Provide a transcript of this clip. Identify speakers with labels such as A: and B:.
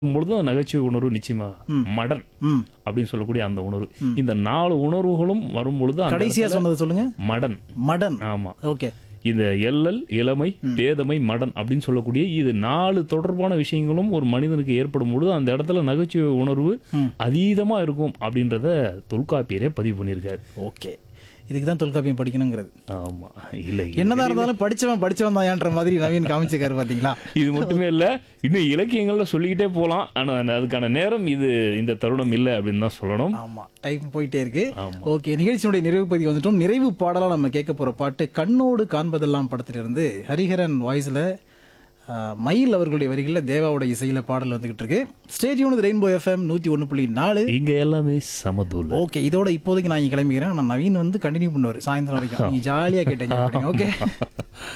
A: பொழுது அந்த நகைச்சுவை உணர்வு நிச்சயமா மடன்
B: ம்
A: அப்படின்னு சொல்லக்கூடிய அந்த உணர்வு இந்த நாலு உணர்வுகளும் வரும் பொழுது அந்த
B: கடைசியா சொன்னது சொல்லுங்க
A: மடன்
B: மடன்
A: ஆமா
B: ஓகே
A: இந்த எல்லல் இளமை பேதமை மடன் அப்படின்னு சொல்லக்கூடிய இது நாலு தொடர்பான விஷயங்களும் ஒரு மனிதனுக்கு ஏற்படும் பொழுது அந்த இடத்துல நகைச்சுவை உணர்வு அதீதமா இருக்கும் அப்படின்றத தொல்காப்பியரே பதிவு பண்ணியிருக்காரு
B: ஓகே இதுக்கு தான் தொல்காப்பியம் படிக்கணுங்கிறது
A: ஆமா இல்லை
B: என்னதான் இருந்தாலும் படிச்சவன் படிச்சவன் தான்ன்ற மாதிரி நவீன் காமிச்சிருக்காரு பாத்தீங்களா
A: இது மட்டுமே இல்ல இன்னும் இலக்கியங்கள்ல சொல்லிக்கிட்டே போலாம் ஆனா அதுக்கான நேரம் இது இந்த தருணம் இல்லை அப்படின்னு தான் சொல்லணும்
B: ஆமா டைம் போயிட்டே இருக்கு
A: ஆமா.
B: ஓகே நிகழ்ச்சியினுடைய நிறைவு பகுதி வந்துட்டோம் நிறைவு பாடலா நம்ம கேட்க போற பாட்டு கண்ணோடு காண்பதெல்லாம் படத்துல இருந்து ஹரிஹரன் வாய்ஸ்ல மயில் அவர்களுடைய வரிகளில் தேவாவோட இசையில பாடல் வந்துகிட்டு இருக்கு ஸ்டேடியோன் ரெயின்போ எஃப்எம் நூத்தி ஒன்று புள்ளி நாலு
A: இங்க எல்லாமே சமதூல
B: ஓகே இதோட இப்போதைக்கு நான் இங்க கிளம்பிக்கிறேன் நான் நவீன் வந்து கண்டினியூ பண்ணுவார் சாயந்தரம் வரைக்கும் நீங்க ஜாலியா கேட்டீங்க ஓகே